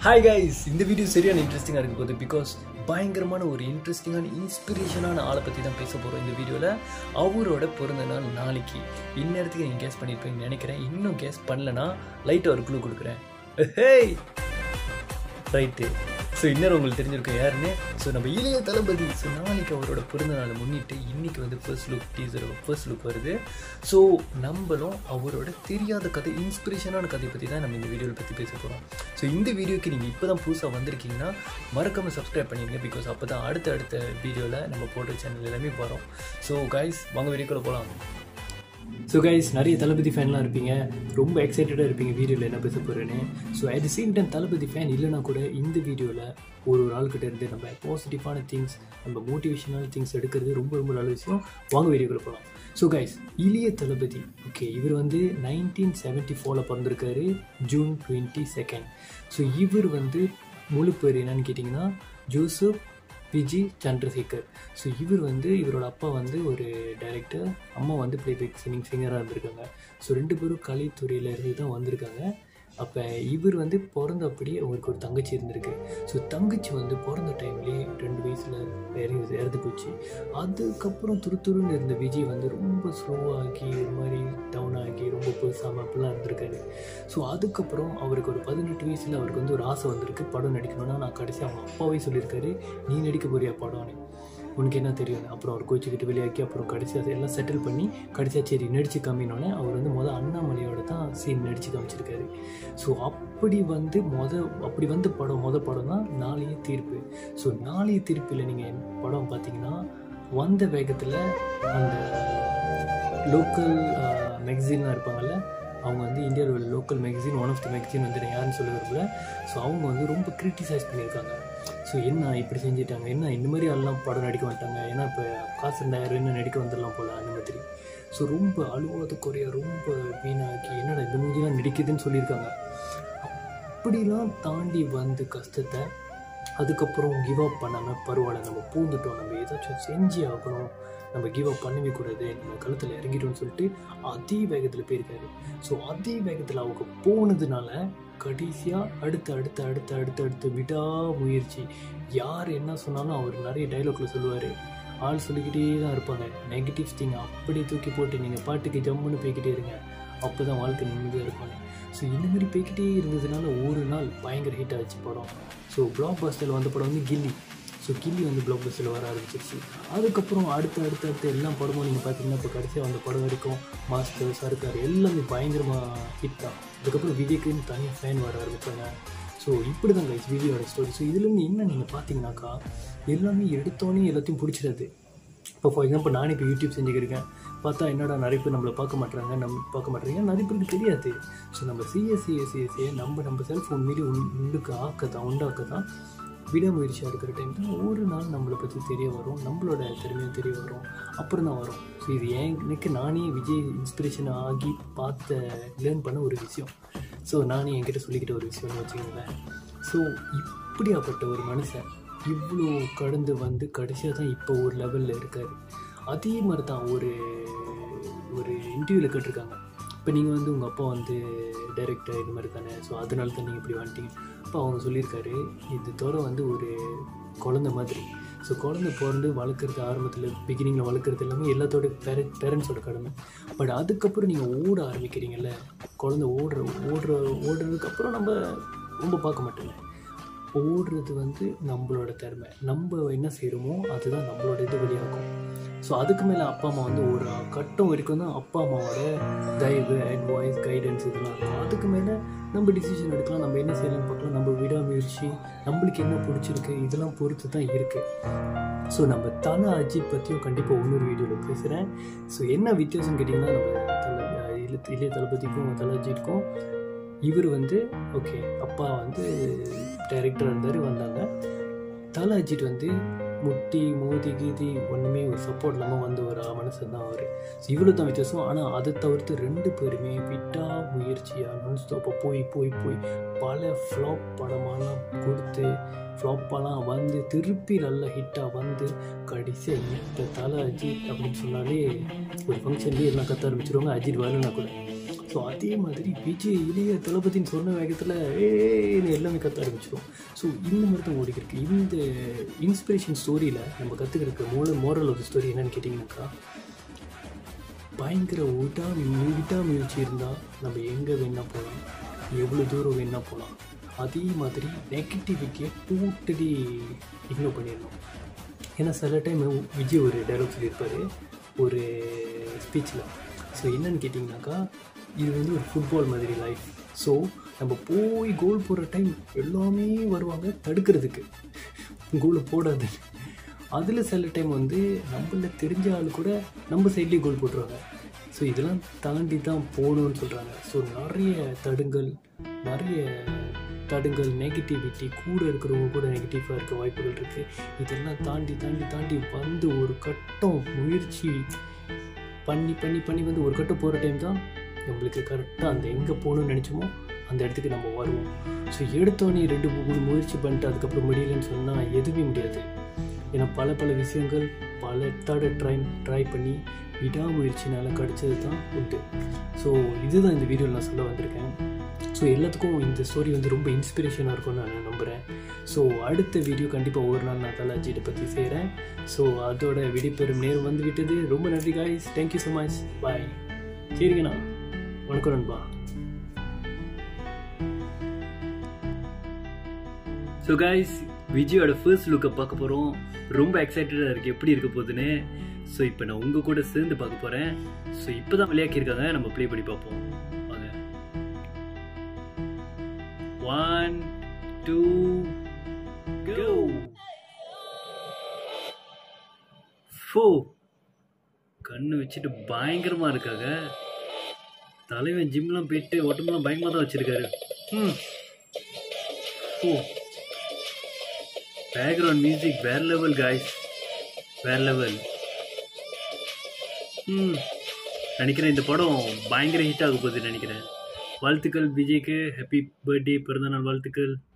hi guys இந்த video சரியான இன்ட்ரெஸ்டிங்காக இருக்க போகுது பிகாஸ் பயங்கரமான ஒரு இன்ட்ரெஸ்டிங்கான இன்ஸ்பிரேஷனான ஆளை பற்றி தான் பேச போகிறோம் இந்த வீடியோவில் அவரோட பிறந்த நாள் நாளைக்கு இந்நேரத்துக்கு நீங்கள் கேஸ் பண்ணியிருப்பீங்கன்னு நினைக்கிறேன் இன்னும் கேஸ் பண்ணலனா லைட்டாக ஒரு க்ளூ கொடுக்குறேன் ஹேய் ரைட்டு ஸோ இன்னும் உங்களுக்கு தெரிஞ்சிருக்கும் யாருன்னு ஸோ நம்ம இளைய தளபதி ஸோ நாளைக்கு அவரோட பிறந்த நாளை முன்னிட்டு இன்றைக்கி வந்து first look teaser first look வருது ஸோ நம்மளும் அவரோட தெரியாத கதை இன்ஸ்பிரேஷனான கதையை பற்றி தான் நம்ம இந்த வீடியோவில் பற்றி பேச போகிறோம் ஸோ இந்த வீடியோக்கு நீங்கள் இப்போ தான் புதுசாக வந்திருக்கீங்கன்னா மறக்காமல் சப்ஸ்கிரைப் பண்ணிடுங்க பிகாஸ் அப்போ தான் அடுத்த அடுத்த வீடியோவில் நம்ம போடுற சேனல் எல்லாமே வரும் ஸோ கைஸ் வாங்க வீடியோக்குள்ளே போகலாம் ஸோ கைஸ் நிறைய தளபதி ஃபேன்லாம் இருப்பீங்க ரொம்ப எக்ஸைட்டடாக இருப்பீங்க வீடியோவில் என்ன பேச போகிறேன்னு so at the same time Thalapathy fan இல்லைனா கூட இந்த வீடியோவில் ஒரு ஒரு ஆள்கிட்ட இருந்து நம்ம பாசிட்டிவான திங்ஸ் நம்ம மோட்டிவேஷனான திங்ஸ் எடுக்கிறது ரொம்ப ரொம்ப நல்ல விஷயம் வாங்க வீடியோக்குள்ள போகலாம் ஸோ கைஸ் இளைய தளபதி ஓகே இவர் வந்து நைன்டீன் செவன்ட்டி ஃபோரில் பிறந்திருக்காரு ஜூன் டுவெண்ட்டி செகண்ட் ஸோ இவர் வந்து முழு பேர் என்னன்னு கேட்டிங்கன்னா ஜோசப் விஜி சந்திரசேகர் ஸோ இவர் வந்து இவரோட அப்பா வந்து ஒரு டைரக்டர் அம்மா வந்து ப்ளேபேக் சிங்கிங் சிங்கராக இருந்திருக்காங்க ஸோ ரெண்டு பேரும் கலைத்துறையில் இருந்து தான் வந்திருக்காங்க அப்போ இவர் வந்து பிறந்த அப்படியே அவருக்கு ஒரு தங்கச்சி இருந்திருக்கு ஸோ தங்கச்சி வந்து பிறந்த டைம்லேயே ரெண்டு வயசில் இறங்கி இறந்து போச்சு அதுக்கப்புறம் துரு துருன்னு இருந்த விஜய் வந்து ரொம்ப ஸ்லோவாகி ஒரு மாதிரி டவுன் ஆகி ரொம்ப பெருசாமல் அப்படிலாம் இருந்திருக்காரு ஸோ அதுக்கப்புறம் அவருக்கு ஒரு பதினெட்டு வயசில் அவருக்கு வந்து ஒரு ஆசை வந்திருக்கு படம் நடிக்கணும்னா நான் கடைசி அவங்க அப்பாவே சொல்லியிருக்காரு நீ நடிக்க போறியா படம்னு உனக்கு என்ன தெரியும் அப்புறம் அவர் கோச்சிக்கிட்டு வெளியாக்கி அப்புறம் கடைசியாக எல்லாம் செட்டில் பண்ணி கடைசியாக சரி நடிச்சு காமினோடனே அவர் வந்து மொதல் அண்ணாமலையோட தான் சீன் நடித்து காமிச்சிருக்காரு ஸோ அப்படி வந்து மொத அப்படி வந்த படம் மொதல் படம் தான் நாளைய தீர்ப்பு ஸோ நாளைய தீர்ப்பில் நீங்கள் படம் பார்த்தீங்கன்னா வந்த வேகத்தில் அந்த லோக்கல் மேகசின்லாம் இருப்பாங்கல்ல அவங்க வந்து இந்தியாவில் local magazine one of the magazine வந்து நான் யாருன்னு சொல்ல விரும்பல ஸோ அவங்க வந்து ரொம்ப கிரிட்டிசைஸ் பண்ணியிருக்காங்க ஸோ என்ன இப்படி செஞ்சுட்டாங்க என்ன இந்த மாதிரி ஆள்லாம் படம் நடிக்க மாட்டாங்க ஏன்னா இப்போ காசு ரெண்டாயிரம் நடிக்க வந்துடலாம் போல் அந்த மாதிரி ஸோ ரொம்ப அழுவாத குறைய ரொம்ப வீணாக்கி என்னடா இந்த மூஞ்சிலாம் நடிக்குதுன்னு சொல்லியிருக்காங்க அப்படிலாம் தாண்டி வந்து கஷ்டத்தை அதுக்கப்புறம் கிவ் அப் பண்ணாமல் பரவாயில்ல நம்ம பூந்துட்டோம் நம்ம ஏதாச்சும் செஞ்சு ஆகணும் நம்ம கிவ் அப் பண்ணவே கூடாது நம்ம கழுத்தில் இறங்கிட்டோம்னு சொல்லிட்டு அதே வேகத்தில் போயிருக்காரு ஸோ அதே வேகத்தில் அவங்க போனதுனால கடைசியாக அடுத்து அடுத்து அடுத்து அடுத்து அடுத்து விடா முயற்சி யார் என்ன சொன்னாலும் அவர் நிறைய டைலாக்ல சொல்லுவார் ஆள் சொல்லிக்கிட்டே தான் இருப்பாங்க நெகட்டிவ் திங் அப்படி தூக்கி போட்டு நீங்கள் பாட்டுக்கு ஜம்முன்னு போய்கிட்டே இருங்க அப்போ தான் வாழ்க்கை நிம்மதியாக இருப்பாங்க ஸோ இந்த மாதிரி போய்கிட்டே இருந்ததுனால ஒரு நாள் பயங்கர ஹிட் ஆச்சு படம் ஸோ பிளாக் பஸ்டரில் வந்த படம் வந்து கில்லி ஸோ கில்லி வந்து பிளாக் பஸ்டரில் வர ஆரம்பிச்சிருச்சு அதுக்கப்புறம் அடுத்து அடுத்து அடுத்து எல்லா படமும் நீங்கள் பார்த்தீங்கன்னா இப்போ கடைசியாக வந்த படம் வரைக்கும் மாஸ்டர் சர்க்கார் எல்லாமே பயங்கரமாக ஹிட் தான் அதுக்கப்புறம் விஜய்க்குன்னு தனியாக ஃபேன் வர ஆரம்பித்தாங்க ஸோ இப்படி தான் கைஸ் விஜயோட ஸ்டோரி ஸோ இதுலேருந்து என்ன நீங்கள் பார்த்தீங்கன்னாக்கா எல்லாமே எடுத்தோன்னே எல்லாத்தையும் பிடிச்சிடாது இப்போ ஃபார் எக்ஸாம்பிள் நானே இப்போ யூடியூப் செஞ்சுக்கிருக்கேன் பார்த்தா என்னடா நிறைய பேர் நம்மளை பார்க்க மாட்டுறாங்க நம்ம பார்க்க மாட்டேறாங்க நிறைய பேருக்கு தெரியாது ஸோ நம்ம சிஎஸ்சிஎஸ்சிஎஸ்சியை நம்ம நம்ம செல்ஃபோன் மீறி உண்டுக்கு ஆக்க தான் உண்டாக்க தான் விடாமுயற்சியாக இருக்கிற டைம் தான் ஒரு நாள் நம்மளை பற்றி தெரிய வரும் நம்மளோட திறமையும் தெரிய வரும் அப்புறம் தான் வரும் ஸோ இது எனக்கு நானே விஜய் இன்ஸ்பிரேஷன் ஆகி பார்த்த லேர்ன் பண்ண ஒரு விஷயம் ஸோ நானே என்கிட்ட சொல்லிக்கிட்ட ஒரு விஷயம்னு வச்சுக்கோங்களேன் ஸோ இப்படியாப்பட்ட ஒரு மனுஷன் இவ்வளோ கடந்து வந்து கடைசியாக தான் இப்போ ஒரு லெவலில் இருக்கார் அதே மாதிரி தான் ஒரு ஒரு இன்டர்வியூவில் கேட்டிருக்காங்க இப்போ நீங்கள் வந்து உங்கள் அப்பா வந்து டைரக்டர் இது மாதிரி தானே ஸோ அதனால தான் நீங்கள் இப்படி வந்துட்டீங்க அப்போ அவங்க சொல்லியிருக்காரு இது தவிர வந்து ஒரு குழந்த மாதிரி ஸோ குழந்த பிறந்து வளர்க்குறது ஆரம்பத்தில் பிகினிங்கில் வளர்க்குறது எல்லாமே எல்லாத்தோட பேர பேரண்ட்ஸோட கடமை பட் அதுக்கப்புறம் நீங்கள் ஓட ஆரம்பிக்கிறீங்கல்ல குழந்த ஓடுற ஓடுற ஓடுறதுக்கப்புறம் நம்ம ரொம்ப பார்க்க மாட்டோங்க ஓடுறது வந்து நம்மளோட திறமை நம்ம என்ன செய்கிறோமோ அதுதான் நம்மளோட இது வெளியாகும் ஸோ அதுக்கு மேலே அப்பா அம்மா வந்து ஒரு கட்டம் வரைக்கும் தான் அப்பா அம்மாவோட தயவு அட்வைஸ் கைடன்ஸ் இதெல்லாம் இருக்கும் அதுக்கு மேலே நம்ம டிசிஷன் எடுக்கலாம் நம்ம என்ன செய்யலாம்னு பார்க்கலாம் நம்ம விடாமுயற்சி நம்மளுக்கு என்ன பிடிச்சிருக்கு இதெல்லாம் பொறுத்து தான் இருக்குது ஸோ நம்ம தலை அஜித் பற்றியும் கண்டிப்பாக இன்னொரு வீடியோவில் பேசுகிறேன் ஸோ என்ன வித்தியாசம் கேட்டிங்கன்னா நம்ம தலை இளைய தளபதிக்கும் தலை அஜித்துக்கும் இவர் வந்து ஓகே அப்பா வந்து டைரக்டராக இருந்தார் வந்தாங்க தலை அஜித் வந்து முட்டி மோதி கீதி ஒன்றுமே ஒரு சப்போர்ட் இல்லாமல் வந்த ஒரு மனுஷன் தான் அவர் ஸோ இவ்வளோ தான் வித்தியாசம் ஆனால் அதை தவிர்த்து ரெண்டு பேருமே விட்டா முயற்சியாக நான் ஸ்டாப்பை போய் போய் போய் பல ஃப்ளாப் படமெல்லாம் கொடுத்து ஃப்ளாப்பெல்லாம் வந்து திருப்பி நல்ல ஹிட்டாக வந்து கடைசியாக இப்போ தலை அஜித் அப்படின்னு சொன்னாலே ஒரு ஃபங்க்ஷன்லேயே எல்லாம் கத்த ஆரம்பிச்சிருவாங்க அஜித் வரலனா கூட ஸோ அதே மாதிரி விஜய் இளைய தளபதின்னு சொன்ன வேகத்தில் ஏன்னு எல்லாமே கற்று ஆரம்பிச்சிடும் ஸோ இந்த மாதிரி தான் ஓடிக்கிருக்கு இந்த இன்ஸ்பிரேஷன் ஸ்டோரியில் நம்ம கற்றுக்கிறதுக்கு மூல மோரல் ஆஃப் ஸ்டோரி என்னன்னு கேட்டிங்கனாக்கா பயங்கர விட்டா விட்டா முயற்சி இருந்தால் நம்ம எங்கே வேணால் போகலாம் எவ்வளோ தூரம் வேணால் போகலாம் அதே மாதிரி நெகட்டிவிட்டியை டோட்டலி இக்னோர் பண்ணிடணும் ஏன்னா சில டைம் விஜய் ஒரு டைலாக் சொல்லியிருப்பார் ஒரு ஸ்பீச்சில் ஸோ என்னன்னு கேட்டிங்கனாக்கா இது வந்து ஒரு ஃபுட்பால் மாதிரி லைஃப் ஸோ நம்ம போய் கோல் போடுற டைம் எல்லாமே வருவாங்க தடுக்கிறதுக்கு கோலை போடாது அதில் சில டைம் வந்து நம்மள தெரிஞ்ச ஆள் கூட நம்ம சைட்லேயே கோல் போட்டுருவாங்க ஸோ இதெல்லாம் தாண்டி தான் போகணும்னு சொல்கிறாங்க ஸோ நிறைய தடுங்கள் நிறைய தடுங்கள் நெகட்டிவிட்டி கூட இருக்கிறவங்க கூட நெகட்டிவாக இருக்க வாய்ப்புகள் இருக்குது இதெல்லாம் தாண்டி தாண்டி தாண்டி வந்து ஒரு கட்டம் முயற்சி பண்ணி பண்ணி பண்ணி வந்து ஒரு கட்டம் போகிற டைம் தான் நம்மளுக்கு கரெக்டாக அந்த எங்கே போகணும்னு நினச்சோமோ அந்த இடத்துக்கு நம்ம வருவோம் ஸோ எடுத்தோடனே ரெண்டு மூணு முயற்சி பண்ணிட்டு அதுக்கப்புறம் முடியலன்னு சொன்னால் எதுவுமே முடியாது ஏன்னா பல பல விஷயங்கள் பல தடவை ட்ரை ட்ரை பண்ணி விடாமுயற்சினால் கிடச்சது தான் உண்டு ஸோ இதுதான் இந்த வீடியோவில் நான் சொல்ல வந்திருக்கேன் ஸோ எல்லாத்துக்கும் இந்த ஸ்டோரி வந்து ரொம்ப இன்ஸ்பிரேஷனாக இருக்கும்னு நான் நம்புகிறேன் ஸோ அடுத்த வீடியோ கண்டிப்பாக ஒரு நாள் நான் தலாஜியை பற்றி செய்கிறேன் ஸோ அதோட விடைபெறும் நேரம் வந்து விட்டது ரொம்ப நன்றி guys thank you so much bye சரிங்கண்ணா வணக்கம் நண்பா ஸோ காய்ஸ் விஜயோட ஃபர்ஸ்ட் லுக்கை பார்க்க போகிறோம் ரொம்ப எக்ஸைட்டடாக இருக்குது எப்படி இருக்க போகுதுன்னு ஸோ இப்போ நான் உங்கள் கூட சேர்ந்து பார்க்க போகிறேன் ஸோ இப்போ தான் விளையாக்கியிருக்காங்க நம்ம ப்ளே பண்ணி பார்ப்போம் வாங்க ஒன் டூ கோ ஃபோ கண்ணு வச்சுட்டு பயங்கரமாக இருக்காங்க தலைவன் ஜிம்லாம் போயிட்டு உடம்புலாம் பயங்கரமாக தான் வச்சுருக்காரு ம் ஓ பேக்ரவுண்ட் மியூசிக் வேற லெவல் காய்ஸ் வேற லெவல் ம் நினைக்கிறேன் இந்த படம் பயங்கர ஹிட் ஆக போகுது நினைக்கிறேன் வாழ்த்துக்கள் விஜய்க்கு ஹாப்பி பர்த்டே பிறந்தநாள் வாழ்த்துக்கள்